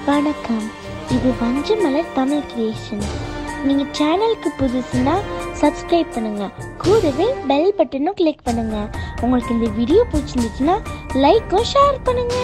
வணக்கம் இது வஞ்சமலர் தமிழ் கிரியேஷன் நீங்கள் சேனலுக்கு புதுசுன்னா சப்ஸ்கிரைப் பண்ணுங்க கூடவே பெல் பட்டனும் கிளிக் பண்ணுங்க உங்களுக்கு இந்த வீடியோ பிடிச்சிருந்துச்சுன்னா லைக்கும் ஷேர் பண்ணுங்க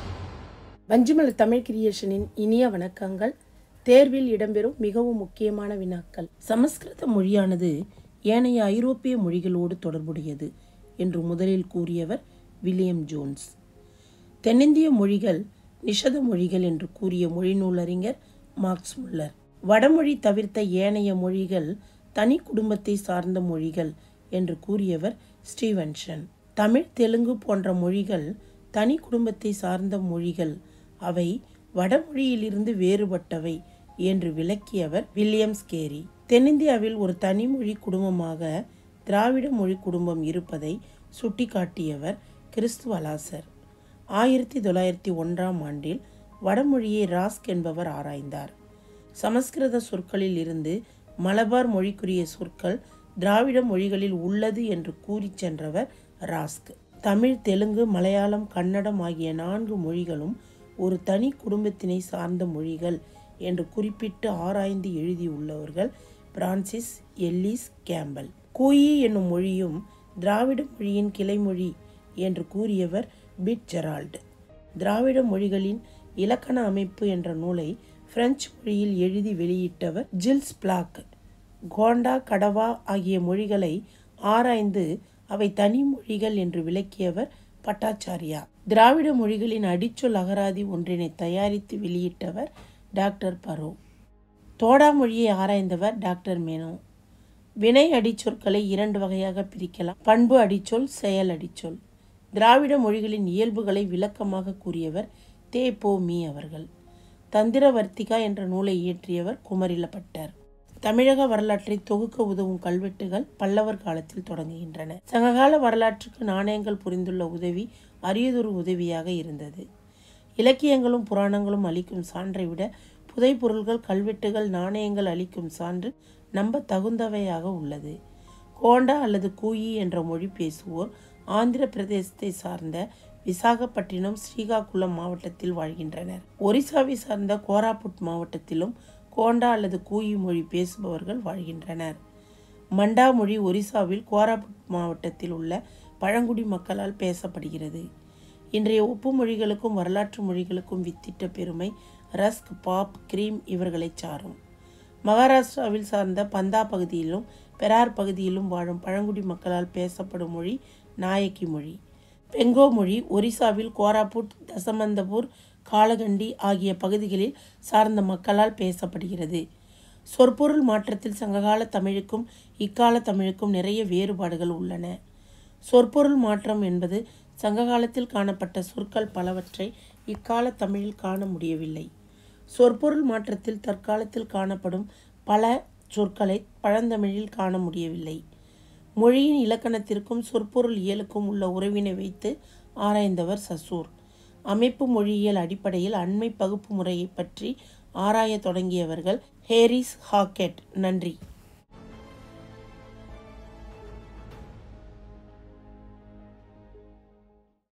வஞ்சிமலர் தமிழ் கிரியேஷனின் இனிய வணக்கங்கள் தேர்வில் இடம்பெறும் மிகவும் முக்கியமான வினாக்கள் சமஸ்கிருத மொழியானது ஏனைய ஐரோப்பிய மொழிகளோடு தொடர்புடையது என்று முதலில் கூறியவர் வில்லியம் ஜோன்ஸ் தென்னிந்திய மொழிகள் நிஷத மொழிகள் என்று கூறிய மொழிநூலறிஞர் மார்க்ஸ் முல்லர் வடமொழி தவிர்த்த ஏனைய மொழிகள் தனி குடும்பத்தை சார்ந்த மொழிகள் என்று கூறியவர் ஸ்டீவன்சன் தமிழ் தெலுங்கு போன்ற மொழிகள் தனி குடும்பத்தை சார்ந்த மொழிகள் அவை வடமொழியிலிருந்து வேறுபட்டவை என்று விளக்கியவர் வில்லியம் ஸ்கேரி தென்னிந்தியாவில் ஒரு தனிமொழி குடும்பமாக திராவிட மொழி குடும்பம் இருப்பதை சுட்டிக்காட்டியவர் கிறிஸ்துவலாசர் ஆயிரத்தி தொள்ளாயிரத்தி ஒன்றாம் ஆண்டில் வடமொழியை ராஸ்க் என்பவர் ஆராய்ந்தார் சமஸ்கிருத சொற்களில் இருந்து மலபார் மொழிக்குரிய சொற்கள் திராவிட மொழிகளில் உள்ளது என்று கூறிச் சென்றவர் ராஸ்க் தமிழ் தெலுங்கு மலையாளம் கன்னடம் ஆகிய நான்கு மொழிகளும் ஒரு தனி குடும்பத்தினை சார்ந்த மொழிகள் என்று குறிப்பிட்டு ஆராய்ந்து எழுதியுள்ளவர்கள் பிரான்சிஸ் எல்லிஸ் கேம்பல் கூயி என்னும் மொழியும் திராவிட மொழியின் கிளைமொழி என்று கூறியவர் பிட் ஜெரால்டு திராவிட மொழிகளின் இலக்கண அமைப்பு என்ற நூலை பிரெஞ்சு மொழியில் எழுதி வெளியிட்டவர் ஜில்ஸ் பிளாக் கோண்டா கடவா ஆகிய மொழிகளை ஆராய்ந்து அவை தனி மொழிகள் என்று விளக்கியவர் பட்டாச்சாரியா திராவிட மொழிகளின் அடிச்சொல் அகராதி ஒன்றினை தயாரித்து வெளியிட்டவர் டாக்டர் பரோ தோடா மொழியை ஆராய்ந்தவர் டாக்டர் மேனோ வினை அடிச்சொற்களை இரண்டு வகையாக பிரிக்கலாம் பண்பு அடிச்சொல் செயல் அடிச்சொல் திராவிட மொழிகளின் இயல்புகளை விளக்கமாக கூறியவர் தே போ மீ அவர்கள் தந்திரவர்த்திகா என்ற நூலை இயற்றியவர் குமரிலப்பட்டர் தமிழக வரலாற்றை தொகுக்க உதவும் கல்வெட்டுகள் பல்லவர் காலத்தில் தொடங்குகின்றன சங்ககால வரலாற்றுக்கு நாணயங்கள் புரிந்துள்ள உதவி அரியதொரு உதவியாக இருந்தது இலக்கியங்களும் புராணங்களும் அளிக்கும் சான்றை விட புதைப்பொருள்கள் கல்வெட்டுகள் நாணயங்கள் அளிக்கும் சான்று நம்ப தகுந்தவையாக உள்ளது கோண்டா அல்லது கூயி என்ற மொழி பேசுவோர் ஆந்திர பிரதேசத்தை சார்ந்த விசாகப்பட்டினம் ஸ்ரீகாகுளம் மாவட்டத்தில் வாழ்கின்றனர் ஒரிசாவை சார்ந்த கோராபுட் மாவட்டத்திலும் கோண்டா அல்லது கூயி மொழி பேசுபவர்கள் வாழ்கின்றனர் மண்டா மொழி ஒரிசாவில் கோராபுட் மாவட்டத்தில் உள்ள பழங்குடி மக்களால் பேசப்படுகிறது இன்றைய ஒப்பு மொழிகளுக்கும் வரலாற்று மொழிகளுக்கும் வித்திட்ட பெருமை ரஸ்க் பாப் கிரீம் இவர்களை சாரும் மகாராஷ்டிராவில் சார்ந்த பந்தா பகுதியிலும் பெரார் பகுதியிலும் வாழும் பழங்குடி மக்களால் பேசப்படும் மொழி நாயக்கி மொழி பெங்கோ மொழி ஒரிசாவில் கோராபுட் தசமந்தபூர் காலகண்டி ஆகிய பகுதிகளில் சார்ந்த மக்களால் பேசப்படுகிறது சொற்பொருள் மாற்றத்தில் சங்ககால தமிழுக்கும் இக்கால தமிழுக்கும் நிறைய வேறுபாடுகள் உள்ளன சொற்பொருள் மாற்றம் என்பது சங்ககாலத்தில் காணப்பட்ட சொற்கள் பலவற்றை இக்கால தமிழில் காண முடியவில்லை சொற்பொருள் மாற்றத்தில் தற்காலத்தில் காணப்படும் பல சொற்களை பழந்தமிழில் காண முடியவில்லை மொழியின் இலக்கணத்திற்கும் சொற்பொருள் இயலுக்கும் உள்ள உறவினை வைத்து ஆராய்ந்தவர் சசூர் அமைப்பு மொழியியல் அடிப்படையில் அண்மை பகுப்பு முறையை பற்றி ஆராயத் தொடங்கியவர்கள் ஹேரிஸ் ஹாக்கெட் நன்றி